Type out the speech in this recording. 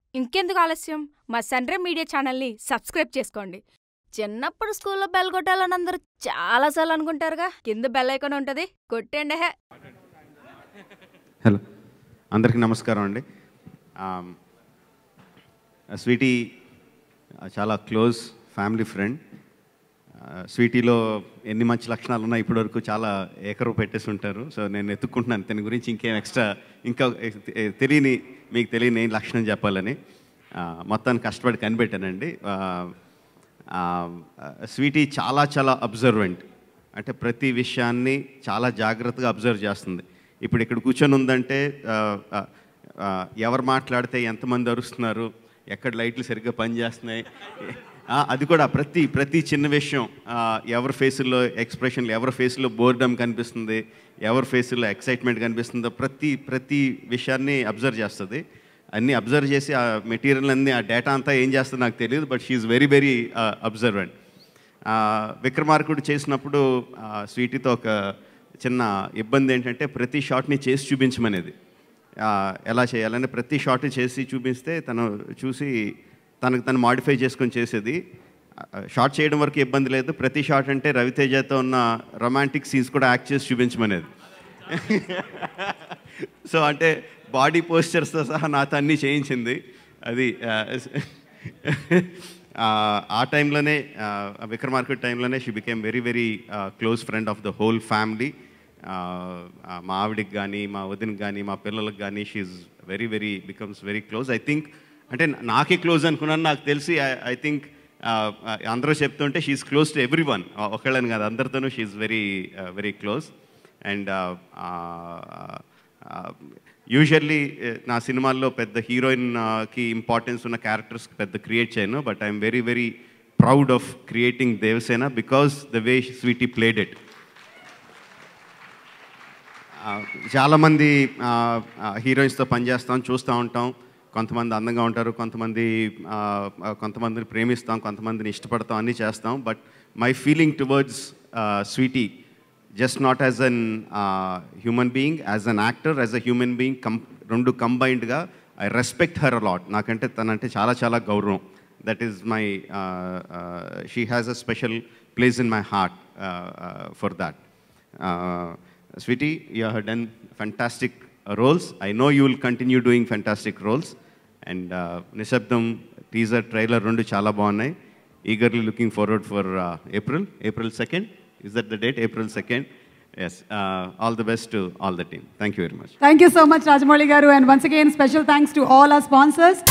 ఇంకెందుకు ఆలస్యం మా సన్రే మీడియా ఛానల్ని సబ్స్క్రైబ్ చేసుకోండి చిన్నప్పుడు స్కూల్లో బెల్ కొట్టాలని అందరూ చాలాసార్లు అనుకుంటారుగా కింద బెల్ ఐకాన్ ఉంటుంది కొట్టండి హే హలో అందరికీ నమస్కారం అండి ఆమ్, స్వీటీ ఆ, చాలా క్లోజ్ ఫ్యామిలీ ఫ్రెండ్ ఆ, స్వీటీలో ఎన్ని మంచి లక్షణాలు ఉన్నాయి ఇప్పటివరకు చాలా ఏకరువు పెట్టేసి ఉంటారు సో నేను ఎత్తుక్కుంటున్నాను దీని గురించి ఇంకేం ఎక్స్ట్రా ఇంకా ఎ- తెలియని మీకు తెలియని ఏం లక్షణం చెప్పాలని ఆ, మొత్తాన్ని కష్టపడి కనిపెట్టానండి ఆ, ఆ, స్వీటీ చాలా చాలా అబ్జర్వెంట్ అంటే ప్రతి విషయాన్ని చాలా జాగ్రత్తగా అబ్జర్వ్ చేస్తుంది ఇప్పుడు ఇక్కడ కూర్చొని ఉందంటే ఆ, ఆ, ఆ, ఎవరు మాట్లాడితే ఎంతమంది అరుస్తున్నారు ఎక్కడ లైట్లు సరిగ్గా పనిచేస్తున్నాయి ఆ, అది కూడా ప్రతి ప్రతి చిన్న విషయం ఆ, ఎవరి ఫేసుల్లో ఎక్స్ప్రెషన్లు ఎవరి ఫేసులో బోర్డమ్ కనిపిస్తుంది ఎవరి ఫేసుల్లో ఎక్సైట్మెంట్ కనిపిస్తుందో ప్రతి ప్రతి విషయాన్ని అబ్జర్వ్ చేస్తుంది అన్నీ అబ్జర్వ్ చేసి ఆ మెటీరియల్ అన్ని ఆ డేటా అంతా ఏం చేస్తుందో నాకు తెలియదు but she's very very observant Vikramarkudu చేసినప్పుడు ఆ, స్వీటీతో ఒక చిన్న ఇబ్బంది ఏంటంటే ప్రతి షాట్ని చేసి చూపించమనేది ఆ, ఎలా చేయాలని ప్రతి షాట్ చేసి చూపిస్తే తను చూసి తనకు తను మాడిఫై చేసుకొని చేసేది షార్ట్ చేయడం వరకు ఇబ్బంది లేదు ప్రతి షాట్ అంటే రవితేజతో ఉన్న రొమాంటిక్ సీన్స్ కూడా యాక్ట్ చేసి చూపించమనేది సో అంటే బాడీ పోస్చర్స్తో సహా నాతో అన్నీ చేయించింది అది ఆ, ఆ, ఆ టైంలోనే విక్రమార్కెట్ టైంలోనే she became very very close friend of the whole family మా ఆవిడికి కానీ మా వదినకి కానీ మా పిల్లలకు కానీ she's very very becomes very close I think అంటే నాకే క్లోజ్ అనుకున్నాను నాకు తెలిసి ఐ థింక్ అందరూ చెప్తుంటే she close to everyone ఒకళ్ళని కాదు అందరితోనూ she very very close and usually నా సినిమాల్లో పెద్ద హీరోయిన్కి ఇంపార్టెన్స్ ఉన్న క్యారెక్టర్స్ పెద్ద క్రియేట్ చేయను but I'm very very proud of creating Devasena because the way Sweetie played it చాలామంది హీరోయిన్స్తో పనిచేస్తాం చూస్తూ ఉంటాం కొంతమంది అందంగా ఉంటారు కొంతమంది ఆ, ఆ, కొంతమందిని ప్రేమిస్తాం కొంతమందిని ఇష్టపడతాం అన్నీ చేస్తాం but my feeling towards Sweetie just not as an human being as an actor as a human being come రెండు కంబైన్డ్గా ఐ రెస్పెక్ట్ హర్ అలాట్ నాకంటే తనంటే చాలా చాలా గౌరవం that is my she has a special place in my heart for that Sweetie, you have done fantastic uh, roles. I know you will continue doing fantastic roles. And uh, Nishabdam teaser trailer రెండు చాలా బాగున్నాయి eagerly looking forward for uh, April, April 2nd. Is that the date? April 2nd. Yes. Uh, all the best to all the team. Thank you very much. Thank you so much, Rajamouli Garu. And once again, special thanks to all our sponsors.